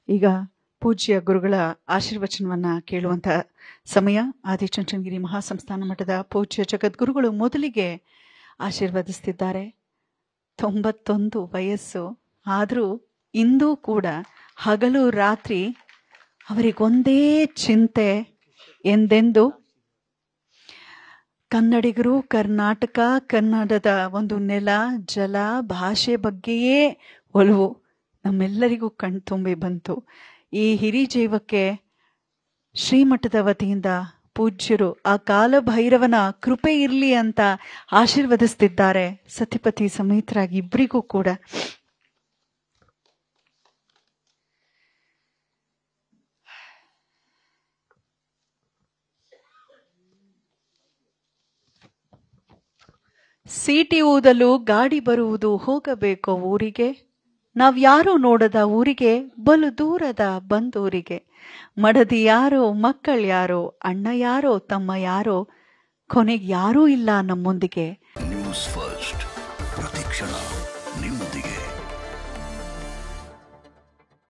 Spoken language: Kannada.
ಈಗ ಪೂಜ್ಯ ಗುರುಗಳ ಆಶೀರ್ವಚನವನ್ನ ಕೇಳುವಂತ ಸಮಯ ಆದಿಚುಂಚನಗಿರಿ ಮಹಾಸಂಸ್ಥಾನ ಮಠದ ಪೂಜ್ಯ ಜಗದ್ಗುರುಗಳು ಮೊದಲಿಗೆ ಆಶೀರ್ವದಿಸ್ತಿದ್ದಾರೆ ತೊಂಬತ್ತೊಂದು ವಯಸ್ಸು ಆದರೂ ಇಂದೂ ಕೂಡ ಹಗಲು ರಾತ್ರಿ ಅವರಿಗೊಂದೇ ಚಿಂತೆ ಎಂದೆಂದು ಕನ್ನಡಿಗರು ಕರ್ನಾಟಕ ಕನ್ನಡದ ಒಂದು ನೆಲ ಜಲ ಭಾಷೆ ಬಗ್ಗೆಯೇ ಒಲವು ನಮ್ಮೆಲ್ಲರಿಗೂ ಕಣ್ತುಂಬಿ ಬಂತು ಈ ಹಿರಿಜೀವಕ್ಕೆ ಶ್ರೀಮಠದ ವತಿಯಿಂದ ಪೂಜ್ಯರು ಆ ಕಾಲಭೈರವನ ಕೃಪೆ ಇರಲಿ ಅಂತ ಆಶೀರ್ವದಿಸ್ತಿದ್ದಾರೆ ಸತಿಪತಿ ಸಮೇತರಾಗಿ ಇಬ್ಬರಿಗೂ ಕೂಡ ಸೀಟಿ ಊದಲು ಗಾಡಿ ಬರುವುದು ಹೋಗಬೇಕೋ ಊರಿಗೆ ನಾವ್ಯಾರೋ ನೋಡದ ಊರಿಗೆ ಬಲು ದೂರದ ಬಂದೂರಿಗೆ ಮಡದಿ ಯಾರೋ ಮಕ್ಕಳ್ಯಾರೋ ಅಣ್ಣ ಯಾರೋ ತಮ್ಮ ಯಾರೋ ಕೊನೆಗೆ ಯಾರೂ ಇಲ್ಲ ನಮ್ಮೊಂದಿಗೆ ನ್ಯೂಸ್ ಫಸ್ಟ್ ಪ್ರತಿಕ್ಷಣ ನಿಮ್ಮೊಂದಿಗೆ